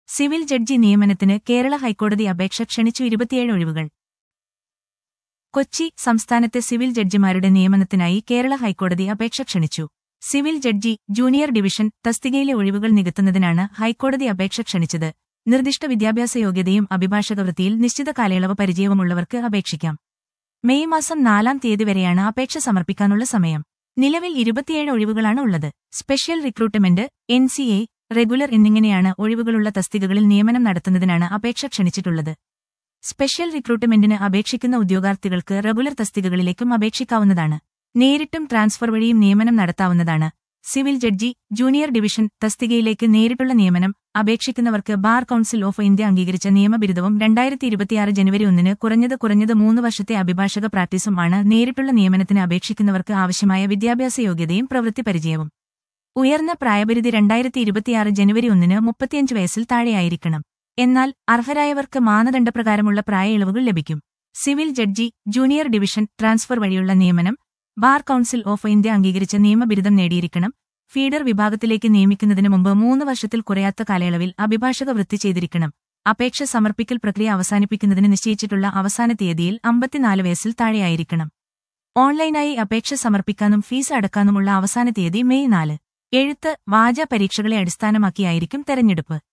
civil judge നിയമനത്തിന് കേരള ഹൈക്കോടതി അപേക്ഷ ക്ഷണിച്ചു ഇരുപത്തിയേഴ് ഒഴിവുകൾ കൊച്ചി സംസ്ഥാനത്തെ സിവിൽ ജഡ്ജിമാരുടെ നിയമനത്തിനായി കേരള ഹൈക്കോടതി അപേക്ഷ ക്ഷണിച്ചു സിവിൽ ജഡ്ജി ജൂനിയർ ഡിവിഷൻ തസ്തികയിലെ ഒഴിവുകൾ നികത്തുന്നതിനാണ് ഹൈക്കോടതി അപേക്ഷ ക്ഷണിച്ചത് നിർദ്ദിഷ്ട വിദ്യാഭ്യാസ യോഗ്യതയും അഭിഭാഷക വൃത്തിയിൽ നിശ്ചിത കാലയളവ് പരിചയവുമുള്ളവർക്ക് അപേക്ഷിക്കാം മെയ് മാസം നാലാം തീയതി വരെയാണ് അപേക്ഷ സമർപ്പിക്കാനുള്ള സമയം നിലവിൽ ഇരുപത്തിയേഴ് ഒഴിവുകളാണ് ഉള്ളത് special recruitment N C A regular എന്നിങ്ങനെയാണ് ഒഴിവുകളുള്ള തസ്തികകളിൽ നിയമനം നടത്തുന്നതിനാണ് അപേക്ഷ ക്ഷണിച്ചിട്ടുള്ളത് സ്പെഷ്യൽ റിക്രൂട്ട്മെന്റിന് അപേക്ഷിക്കുന്ന ഉദ്യോഗാർത്ഥികൾക്ക് റെഗുലർ തസ്തികകളിലേക്കും അപേക്ഷിക്കാവുന്നതാണ് നേരിട്ടും ട്രാൻസ്ഫർ വഴിയും നിയമനം നടത്താവുന്നതാണ് സിവിൽ ജഡ്ജി ജൂനിയർ ഡിവിഷൻ തസ്തികയിലേക്ക് നേരിട്ടുള്ള നിയമനം അപേക്ഷിക്കുന്നവർക്ക് ബാർ കൌൺസിൽ ഓഫ് ഇന്ത്യ അംഗീകരിച്ച നിയമബിരുദവും രണ്ടായിരത്തി ഇരുപത്തിയാറ് ജനുവരി ഒന്നിന് കുറഞ്ഞത് കുറഞ്ഞത് മൂന്ന് വർഷത്തെ അഭിഭാഷക പ്രാക്ടീസും ആണ് നേരിട്ടുള്ള നിയമനത്തിന് അപേക്ഷിക്കുന്നവർക്ക് ആവശ്യമായ വിദ്യാഭ്യാസ യോഗ്യതയും പ്രവൃത്തി പരിചയവും ഉയർന്ന പ്രായപരിധി രണ്ടായിരത്തി ഇരുപത്തിയാറ് ജനുവരി ഒന്നിന് മുപ്പത്തിയഞ്ച് വയസ്സിൽ താഴെയായിരിക്കണം എന്നാൽ അർഹരായവർക്ക് മാനദണ്ഡപ്രകാരമുള്ള പ്രായ ഇളവുകൾ ലഭിക്കും civil judge junior division transfer വഴിയുള്ള നിയമനം ബാർ കൌൺസിൽ ഓഫ് ഇന്ത്യ അംഗീകരിച്ച നിയമബിരുദം നേടിയിരിക്കണം ഫീഡർ വിഭാഗത്തിലേക്ക് നിയമിക്കുന്നതിന് മുമ്പ് മൂന്ന് വർഷത്തിൽ കുറയാത്ത കാലയളവിൽ അഭിഭാഷക വൃത്തി ചെയ്തിരിക്കണം അപേക്ഷ സമർപ്പിക്കൽ പ്രക്രിയ അവസാനിപ്പിക്കുന്നതിന് നിശ്ചയിച്ചിട്ടുള്ള അവസാന തീയതിയിൽ അമ്പത്തിനാല് വയസ്സിൽ താഴെയായിരിക്കണം ഓൺലൈനായി അപേക്ഷ സമർപ്പിക്കാനും ഫീസ് അടക്കാനുമുള്ള അവസാന തീയതി മെയ് നാല് എഴുത്ത് വാച പരീക്ഷകളെ അടിസ്ഥാനമാക്കിയായിരിക്കും തെരഞ്ഞെടുപ്പ്